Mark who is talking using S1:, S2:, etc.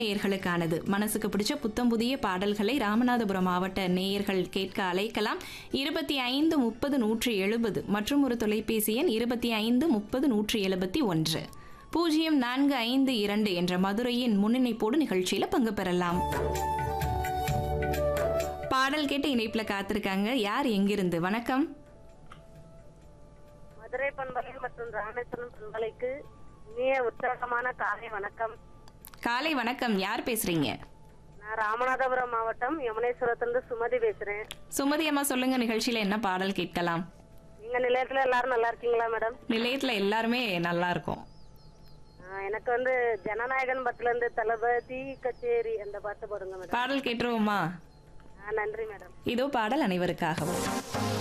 S1: நேயர்களுக்கானது மனசுக்கு பிடிச்ச புத்தம் புதிய பாடல்களை ராமநாதபுரம் மாவட்ட நேயர்கள் கேட்க அழைக்கலாம் இருபத்தி ஐந்து முப்பது நூற்றி எழுபது மற்றும் ஒரு தொலைபேசி எண் இருபத்தி ஐந்து முப்பது நூற்றி எழுபத்தி ஒன்று பூஜ்ஜியம் நான்கு ஐந்து இரண்டு என்ற மதுரையின் முன்னிணைப்போடு நிகழ்ச்சியில பங்கு பெறலாம் பாடல் கேட்டு இணைப்புல காத்திருக்காங்க யார் எங்கிருந்து வணக்கம்
S2: மதுரை பண்பலை மற்றும் ராமேஸ்வரம் பண்பலைக்கு இனிய உற்சாகமான காலை வணக்கம்
S1: காலை வணக்கம் யார் பேசுறீங்க
S2: நான் ராமநாதபுரம் மாவட்டம் யமுனேஸ்வரத்திலிருந்து சுமதி பேசுறேன்
S1: சுமதி அம்மா சொல்லுங்க நிகழ்ச்சியில என்ன பாடல் கேட்கலாம்
S2: நீங்க நிலையத்துல எல்லாரும் நல்லா இருக்கீங்களா மேடம்
S1: நிலையத்துல எல்லாருமே நல்லா இருக்கும்
S2: ஆஹ் எனக்கு வந்து ஜனநாயகன் பத்துல இருந்து தளபதி கச்சேரி அந்த பாட்டு போடுங்க மேடம்
S1: பாடல் கேட்டுருவோமா
S2: ஆஹ் நன்றி மேடம்
S1: இதோ பாடல் அனைவருக்காகவும்